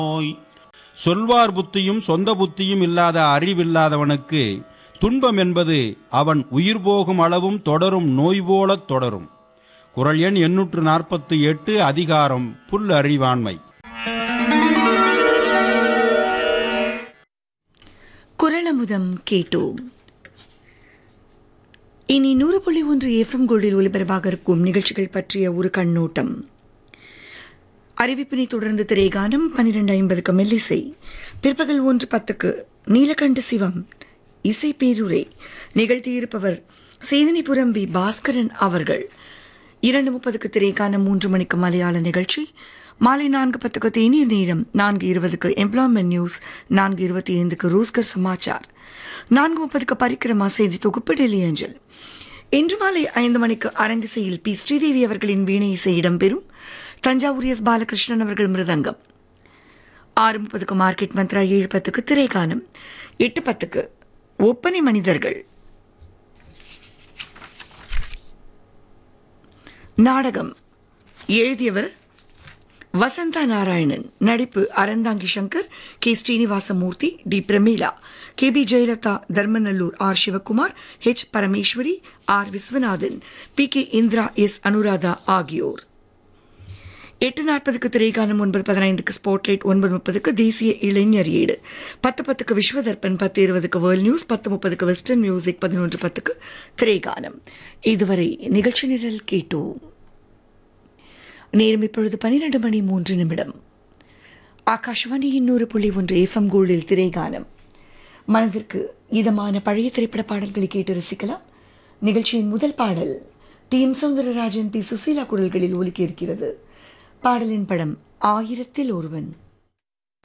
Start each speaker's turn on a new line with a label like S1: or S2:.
S1: நோய் சொல்வார் புத்தியும் சொந்த புத்தியும் இல்லாத அறிவில்லாதவனுக்கு துன்பம் என்பது அவன் உயிர் போகும் அளவும் தொடரும் நோய் போலத் தொடரும் குரல் எண் எண்ணூற்று நாற்பத்தி எட்டு அதிகாரம் புல் அறிவாண்மை
S2: குரலமுதம் கேட்டோம் இனி நூறு புள்ளி ஒன்று எஃப்எம் கோல்டில் ஒலிபரப்பாக இருக்கும் நிகழ்ச்சிகள் பற்றிய ஒரு கண்ணோட்டம் அறிவிப்பினை தொடர்ந்து திரைகானம் பன்னிரண்டு ஐம்பதுக்கு மெல்லிசை பிற்பகல் ஒன்று பத்துக்கு நீலகண்ட சிவம் இசை பேரூரை நிகழ்த்தியிருப்பவர் சேதனைபுரம் வி பாஸ்கரன் அவர்கள் இரண்டு முப்பதுக்கு திரைக்கான மூன்று மணிக்கு மலையாள நிகழ்ச்சி மாலை நான்கு பத்துக்கு தேநீர் நேரம் நான்கு இருபதுக்கு எம்ப்ளாய்மெண்ட் நியூஸ் நான்கு இருபத்தி ஐந்துக்கு ரோஸ்கர் சமாச்சார் நான்கு முப்பதுக்கு பரிக்கிரமா செய்தி தொகுப்பு டெல்லி அஞ்சல் இன்று மாலை ஐந்து மணிக்கு அரங்கிசையில் பி ஸ்ரீதேவி அவர்களின் வீணை இசை இடம்பெறும் தஞ்சாவூர் எஸ் பாலகிருஷ்ணன் அவர்கள் மிருதங்கம் ஆறு முப்பதுக்கு மார்க்கெட் மந்த்ரா ஏழு பத்துக்கு திரைக்கானம் எட்டு பத்துக்கு ஒப்பனை மனிதர்கள் நாடகம் எழுதியவர் வசந்தா நாராயணன் நடிப்பு Aranthangi Shankar K Srinivasamurthy T Prameela K P Jayalatha Dharmanallur R Sivakumar H Parameswari R Viswanathan P K Indira S Anuradha ஆகியோர் எட்டு நாற்பதுக்கு திரைக்காலம் ஒன்பது பதினைந்துக்கு ஸ்பாட்லைட் ஒன்பது முப்பதுக்கு தேசிய இளைஞர் ஏடு பத்து பத்துக்கு விஸ்வதர்பன் பத்து இருபதுக்கு வேர்ல்ட் நியூஸ் பத்து முப்பதுக்கு வெஸ்டர்ன் மியூசிக் பதினொன்று பத்துக்கு திரைக்காலம் இதுவரை நிகழ்ச்சி நிரல் கேட்டோம் நேரம் இப்பொழுது பன்னிரண்டு மணி மூன்று நிமிடம் ஆகாஷ்வாணி இன்னொரு புள்ளி ஒன்று எஃப்எம் கோல்டில் திரைகானம் மனதிற்கு இதமான பழைய திரைப்பட பாடல்களை கேட்டு ரசிக்கலாம் நிகழ்ச்சியின் முதல் பாடல் T M Soundararajan P Susheela குரல்களில் ஒலிக்க இருக்கிறது பாடலின் படம் ஆயிரத்தில் ஒருவன்